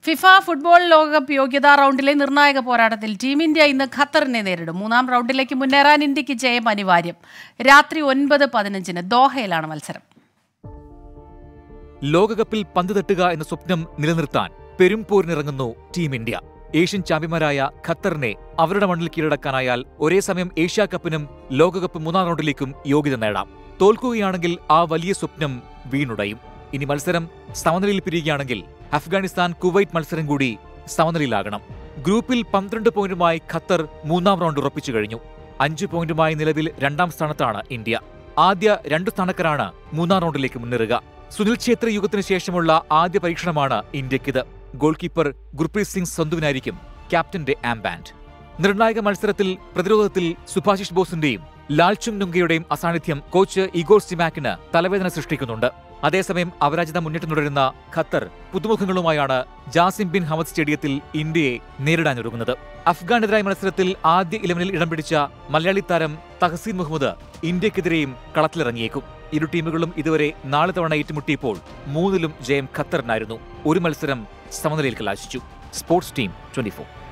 FIFA football ലോകകപ്പ് യോഗ്യതാ റൗണ്ടിലെ നിർണായക പോരാട്ടത്തിൽ ടീം ഇന്ത്യ ഇന്ന് ഖത്തറിനെ നേരിടും മൂന്നാം റൗണ്ടിലേക്ക് മുന്നേറാൻ ഇന്ത്യക്ക് ജയം അനിവാര്യം രാത്രി ഒൻപത് പതിനഞ്ചിന് ദോഹയിലാണ് മത്സരം ലോകകപ്പിൽ പന്ത് തട്ടുക എന്ന സ്വപ്നം നിലനിർത്താൻ പെരുംപോരിനിറങ്ങുന്നു ടീം ഇന്ത്യ ഏഷ്യൻ ചാമ്പ്യന്മാരായ ഖത്തറിനെ അവരുടെ മണ്ണിൽ കീഴടക്കാനായാൽ ഒരേ സമയം ഏഷ്യാ കപ്പിനും ലോകകപ്പ് മൂന്നാം റൗണ്ടിലേക്കും യോഗ്യത നേടാം തോൽക്കുകയാണെങ്കിൽ ആ വലിയ സ്വപ്നം വീണുടയും ഇനി മത്സരം സമനിലയിൽ പിരിയുകയാണെങ്കിൽ അഫ്ഗാനിസ്ഥാൻ കുവൈറ്റ് മത്സരം കൂടി സമനിലയിലാകണം ഗ്രൂപ്പിൽ പന്ത്രണ്ട് പോയിന്റുമായി ഖത്തർ മൂന്നാം റൗണ്ട് ഉറപ്പിച്ചു കഴിഞ്ഞു അഞ്ച് പോയിന്റുമായി നിലവിൽ രണ്ടാം സ്ഥാനത്താണ് ഇന്ത്യ ആദ്യ രണ്ടു സ്ഥാനക്കാരാണ് മൂന്നാം റൗണ്ടിലേക്ക് മുന്നേറുക സുനിൽ ഛേത്രി യുഗത്തിന് ശേഷമുള്ള ആദ്യ പരീക്ഷണമാണ് ഇന്ത്യക്കിത് ഗോൾ കീപ്പർ ഗുർപ്രീത് സിംഗ് സന്ധുവിനായിരിക്കും ക്യാപ്റ്റന്റെ ആംബാൻഡ് നിർണായക മത്സരത്തിൽ പ്രതിരോധത്തിൽ സുഭാഷിഷ് ബോസിന്റെയും ലാൽചുങ് നുങ്കയുടെയും അസാന്നിധ്യം കോച്ച് ഇഗോർ സിമാക്കിന് തലവേദന സൃഷ്ടിക്കുന്നുണ്ട് അതേസമയം അപരാജിത മുന്നേറ്റം തുടരുന്ന ഖത്തർ പുതുമുഖങ്ങളുമായാണ് ജാസിം ബിൻ ഹമദ് സ്റ്റേഡിയത്തിൽ ഇന്ത്യയെ നേരിടാനൊരുങ്ങുന്നത് അഫ്ഗാനെതിരായ മത്സരത്തിൽ ആദ്യ ഇലവനിൽ ഇടം പിടിച്ച മലയാളി താരം തഹസീൻ മുഹമ്മദ് ഇന്ത്യക്കെതിരെയും കളത്തിലിറങ്ങിയേക്കും ഇരു ടീമുകളും ഇതുവരെ നാല് തവണ ഏറ്റുമുട്ടിയപ്പോൾ മൂന്നിലും ജയം ഖത്തറിനായിരുന്നു ഒരു മത്സരം സമനിലയിൽ കലാശിച്ചു സ്പോർട്സ് ടീം ട്വന്റി